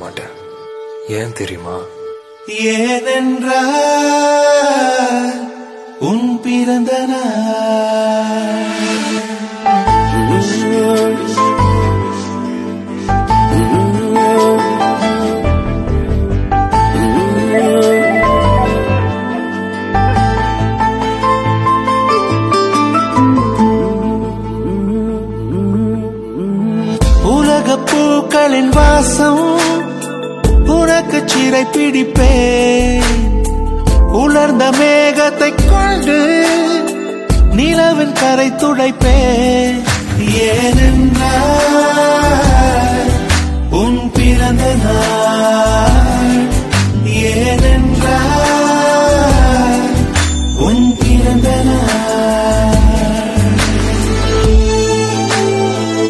மாட்டேன் ஏன் தெரியுமா ஏனென்றால் உன் பிறந்த நாள் உலக பூக்களின் வாசம் உனக்கு சிறை பிடிப்பேன் உலர்ந்த மேகத்தை கொண்டு நிலவின் கரை துடைப்பேன் ஏனென்றால்